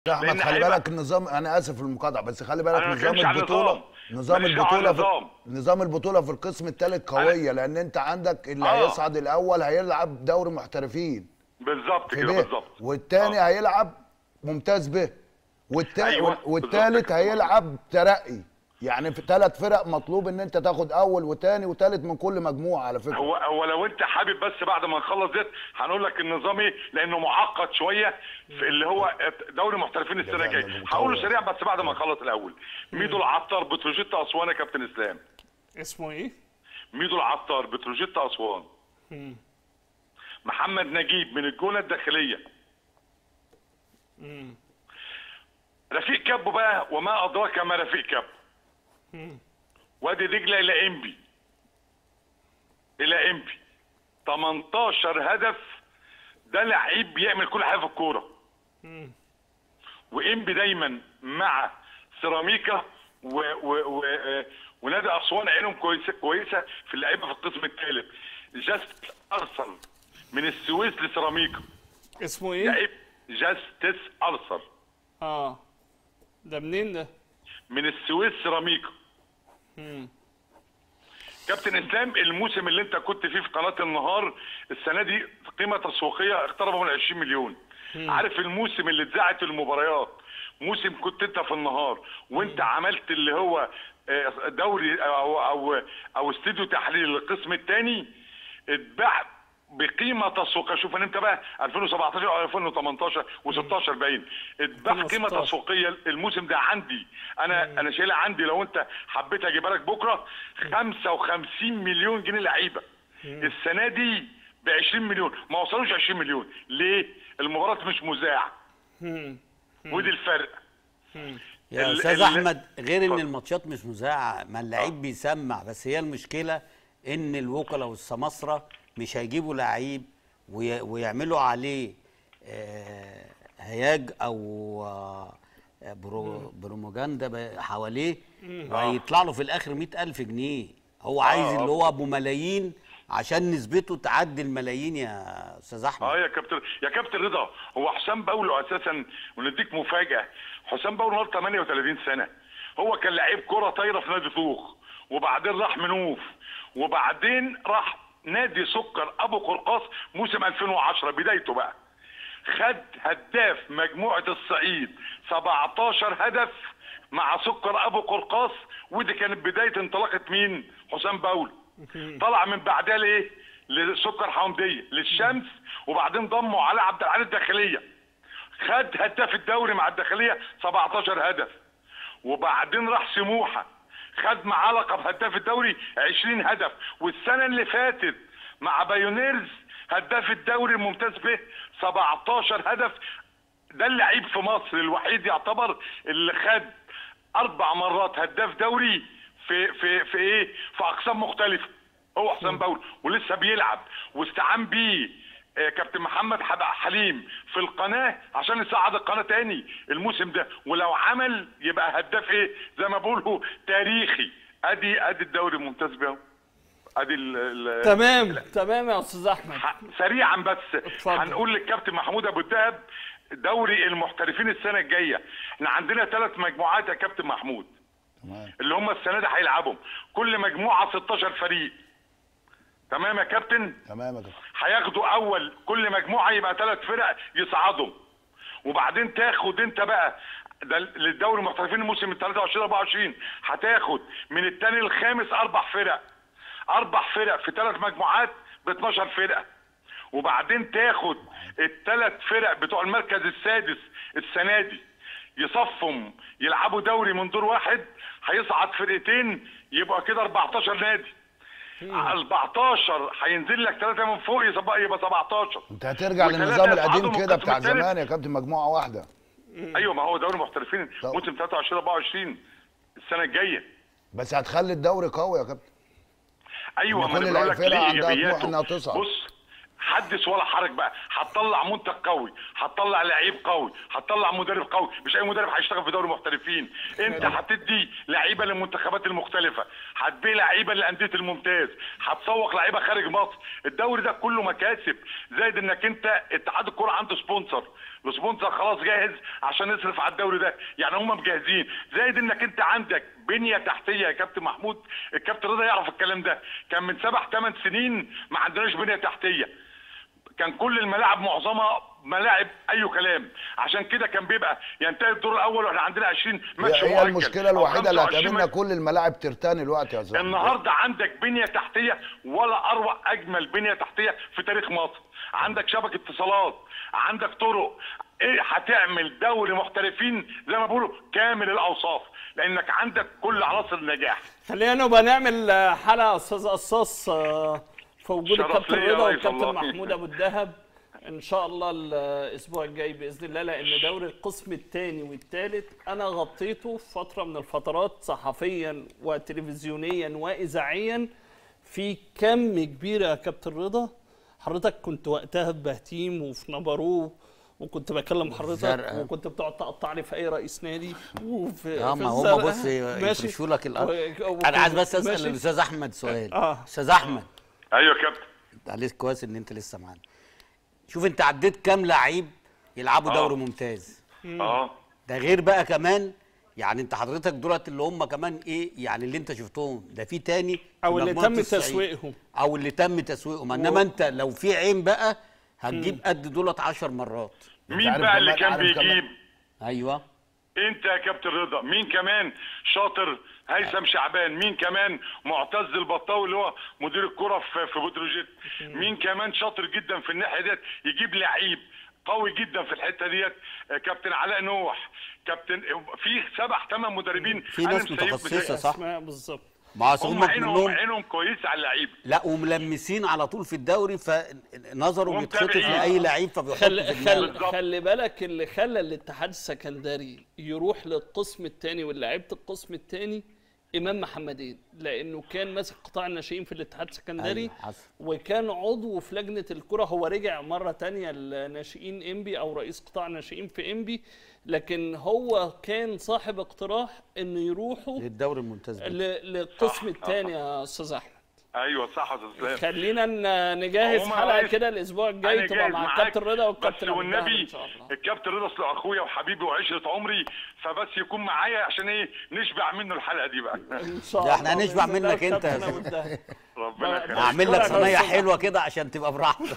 يا احمد لأن خلي هيبقى- بالك النظام انا اسف في المقاطعه بس خلي بالك أنا ما نظام بتكلمش عن البطوله نظام. نظام ماليش دعوة عن البطوله في نظام. نظام البطوله في القسم الثالث قويه لان انت عندك اللي آه. هيصعد الاول هيلعب دوري محترفين بالظبط في كده ب بالظبط والثاني آه. هيلعب ممتاز ب والتا... أيوة، وال- والثالث بالظبط كده. هيلعب ترقي يعني في ثلاث فرق مطلوب ان انت تاخد اول وثاني وثالث من كل مجموعه على فكره هو هو لو انت حابب بس بعد ما نخلص ديت هنقول لك النظام ايه لانه معقد شويه في اللي هو دوري محترفين السنه جزاك الجايه الله هقوله خير. سريع بس بعد ما نخلص الاول ميدو العطار بتروجيت اسوان يا كابتن اسلام اسمه ايه؟ ميدو العطار بتروجيت اسوان محمد نجيب من الجونه الداخليه رفيق كابو بقى وما ادراك ما رفيق كابو وادي دجله الى انبي الى انبي 18 هدف ده لعيب بيعمل كل حاجه في الكوره وانبي دايما مع سيراميكا و و و آه، ونادي اسوان عينهم كويسه كويسه في اللعيبه في القسم الثالث جاست ارسل من السويس لسيراميكا اسمه ايه؟ لعيب جاستس ارسل اه ده منين ده؟ من السويس سيراميكا كابتن اسلام الموسم اللي انت كنت فيه في قناه النهار السنه دي قيمه تسويقيه اقتربوا من 20 مليون عارف الموسم اللي اتذاعت المباريات موسم كنت انت في النهار وانت عملت اللي هو آه، دوري او او او استوديو تحليل للقسم الثاني اتباع بقيمه تسويقيه شوف ان انت بقى 2017 او 2018 و16 باين اتباع قيمه 2016. تسويقيه الموسم ده عندي انا انا شايلها عندي لو انت حبيت اجيبها لك بكره 55 مليون جنيه لعيبه السنه دي ب 20 مليون ما وصلوش 20 مليون ليه المباراه مش مذاعه ودي الفرق يا ال- استاذ ال- احمد غير ان اتفضل. الماتشات مش مذاعه ما اللعيب بيسمع بس هي المشكله ان الوكلاء والسماسره مش هيجيبوا لعيب وي- ويعملوا عليه آه، هياج او آه، برو بروموجاندا ب- حواليه وهيطلع له في الاخر مئة ألف جنيه هو عايز آه. اللي هو ابو ملايين عشان نسبته تعدي الملايين يا استاذ احمد اه يا كابتن يا كابتن رضا هو حسام باولو اساسا ونديك مفاجاه حسام باولو نار 38 سنه هو كان لعيب كره طايره في نادي طوخ وبعدين راح منوف وبعدين راح نادي سكر ابو قرقاص موسم 2010 بدايته بقى خد هداف مجموعه الصعيد 17 هدف مع سكر ابو قرقاص ودي كانت بدايه انطلاقه مين حسام باولو طلع من بعدها لايه لسكر حمديه للشمس وبعدين ضموا على عبد العال الداخليه خد هداف الدوري مع الداخليه 17 هدف وبعدين راح سموحه خد معاه لقب هداف الدوري 20 هدف والسنه اللي فاتت مع بايونيرز هداف الدوري الممتاز به 17 هدف ده اللعيب في مصر الوحيد يعتبر اللي خد اربع مرات هداف دوري في في في ايه في اقسام مختلفه هو حسام باول ولسه بيلعب واستعان بيه آه، كابتن محمد حب- حليم في القناه عشان يصعد القناه تاني الموسم ده ولو عمل يبقى هداف ايه زي ما بقولوا تاريخي ادي ادي الدوري الممتاز بيه ادي ال- ال- تمام تمام يا استاذ احمد ح- سريعا بس اتفضل. هنقول للكابتن محمود ابو الدهب دوري المحترفين السنه الجايه احنا عندنا ثلاث مجموعات يا كابتن محمود تمام اللي هم السنه دي هيلعبهم كل مجموعه 16 فريق تمام يا كابتن تمام يا كابتن هياخدوا اول كل مجموعه يبقى ثلاث فرق يصعدوا وبعدين تاخد انت بقى ده للدوري المحترفين الموسم من 23 24 هتاخد من الثاني للخامس اربع فرق اربع فرق في ثلاث مجموعات ب 12 فرقه وبعدين تاخد الثلاث فرق بتوع المركز السادس السنه دي يصفهم يلعبوا دوري من دور واحد هيصعد فرقتين يبقى كده 14 نادي 14 هينزل لك ثلاثه من فوق يبقى يبقى 17 انت هترجع وثلاثة للنظام القديم يصعدوا من كده القسم بتاع التالت. زمان يا كابتن مجموعه واحده ايوه ما هو دوري محترفين طب. موسم 23 24 السنه الجايه بس هتخلي الدوري قوي يا كابتن ايوه إن ما كل انا بقول لك الفرق ليه عندها طموح ايجابياته إنها تصعد. بص حدث ولا حرج بقى هتطلع منتج قوي هتطلع لعيب قوي هتطلع مدرب قوي مش اي مدرب هيشتغل في دوري محترفين انت هتدي لعيبه للمنتخبات المختلفه هتبيع لعيبه لانديه الممتاز هتسوق لعيبه خارج مصر الدوري ده كله مكاسب زائد انك انت اتحاد الكوره عنده سبونسر السبونسر خلاص جاهز عشان يصرف على الدوري ده يعني هم مجهزين زائد انك انت عندك بنيه تحتيه يا كابتن محمود الكابتن رضا يعرف الكلام ده كان من سبع ثمان سنين ما عندناش بنيه تحتيه كان كل الملاعب معظمها ملاعب اي كلام عشان كده كان بيبقى ينتهي الدور الاول واحنا عندنا 20 ماتش هي, هي مؤجل المشكله أو الوحيده اللي 25 هتقابلنا ماتش. كل الملاعب ترتان الوقت يا زلمه النهارده عندك بنيه تحتيه ولا اروع اجمل بنيه تحتيه في تاريخ مصر عندك شبكه اتصالات عندك طرق ايه هتعمل دوري محترفين زي ما بيقولوا كامل الاوصاف لانك عندك كل عناصر النجاح خلينا نبقى نعمل آه، حلقه استاذ قصاص آه، في وجود شرف الكابتن ليا يا رضا ريس والكابتن والله. محمود ابو الدهب ان شاء الله الاسبوع الجاي باذن الله لان دوري القسم الثاني والثالث انا غطيته في فتره من الفترات صحفيا وتلفزيونيا واذاعيا في كم كبير يا كابتن رضا حضرتك كنت وقتها في بهتيم وفي نبروه وكنت بكلم حضرتك والزرقاء. وكنت بتقعد تقطع لي في اي رئيس نادي وفي اه في ما هم الزرقاء. بص ماشي. يفرشوا لك الارض و- انا عايز بس ماشي. اسال الاستاذ احمد سؤال آه. استاذ احمد ايوه يا كابتن انت عليك كويس ان انت لسه معانا شوف انت عديت كام لعيب يلعبوا آه. دوري ممتاز اه ده غير بقى كمان يعني انت حضرتك دولت اللي هم كمان ايه يعني اللي انت شفتهم ده في تاني في او اللي مجموعة تم الصعيد. تسويقهم او اللي تم تسويقهم انما انت لو في عين بقى هتجيب قد دولت 10 مرات مين عارف بقى اللي كمان- كان عارف كمان- بيجيب ايوه انت يا كابتن رضا مين كمان شاطر هيثم شعبان مين كمان معتز البطاوي اللي هو مدير الكره في في بتروجيت مين كمان شاطر جدا في الناحيه ديت يجيب لعيب قوي جدا في الحته ديت آه، كابتن علاء نوح كابتن في سبع ثمان مدربين في أنا ناس مسيب متخصصة، بتاعي. صح. اسماء بالظبط ما أصل هم هم عينهم كلهم عينهم كويسه على اللعيبه لا وملمسين على طول في الدوري فنظروا بيتخطف ومتابعين. لاي لعيب فبيحطوا خل في دماغه خل بالظبط. خلي بالك اللي خلى الاتحاد السكندري يروح للقسم الثاني ولاعيبه القسم الثاني امام محمدين لانه كان ماسك قطاع الناشئين في الاتحاد السكندري أيوة، حصل. وكان عضو في لجنه الكره هو رجع مره تانية لناشئين انبي او رئيس قطاع الناشئين في انبي لكن هو كان صاحب اقتراح انه يروحوا للدوري الممتاز ده. ل- للقسم الثاني يا استاذ احمد ايوه صح يا استاذ اسلام خلينا ن- نجهز هما حلقه رئيس- كده الاسبوع الجاي أنا تبقى جاهز مع معاك، الكابتن رضا بس والكابتن أبو الدهب والنبي ان شاء الله الكابتن رضا اصله اخويا وحبيبي وعشره عمري فبس يكون معايا عشان ايه نشبع منه الحلقه دي بقى ان شاء ده الله احنا هنشبع بإذن الله منك انت يا الكابتن أبو الدهب. ربنا بقى- يخليك هعمل لك أشكرك يا صينيه أستاذ حلوه كده عشان تبقى براحتك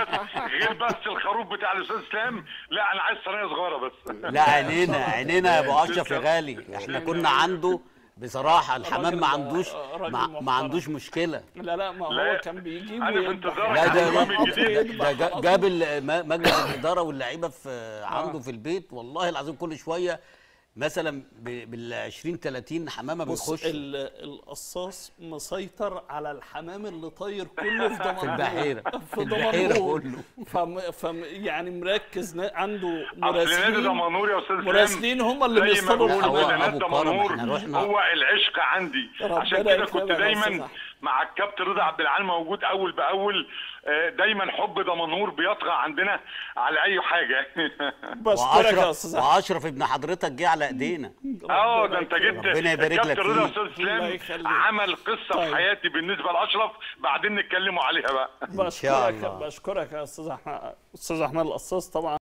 غير بس الخروف بتاع الاستاذ اسلام لا انا عايز صينيه صغيره بس لا عينينا عينينا يا ابو اشرف يا غالي احنا كنا عنده بصراحه الحمام ما عندوش راجل ما, محترم. ما عندوش مشكله لا لا ما لا، هو كان بيجيب أنا في ويذبح. انتظارك لا ده اليوم يقطع الجديد. ويذبح ده جا- خلاص. جاب ال- م- مجلس الاداره واللعيبه في عنده في البيت والله العظيم كل شويه مثلا بال 20 30 حمامه بص بيخش ال- القصاص مسيطر على الحمام اللي طاير كله في دمنهور في البحيره في في البحيره دمنهور كله فم فم يعني مركز نا- عنده اصل نادي مراسلين دمنهور يا استاذ اسلام مراسلين هم اللي زي ما بيصطادوا بيقولوا هو الحمام كده نادي أبو كرم، دمنهور إحنا رحنا- هو العشق عندي ربنا عشان كده يكرمك كنت يا دايما أستاذ أحمد. مع الكابتن رضا عبد العال موجود اول باول آه، دايما حب دمنهور بيطغى عندنا على اي حاجه بشكرك يا استاذ واشرف أحمد. واشرف ابن حضرتك جه على ايدينا اه ربنا ده انت يكرمك. جبت ربنا يبارك لك الكابتن رضا فيه. استاذ الله اسلام يخليك. عمل قصه طيب. في حياتي بالنسبه لاشرف بعدين نتكلموا عليها بقى شاء بشكرك الله. بشكرك يا استاذ احمد استاذ احمد القصاص طبعا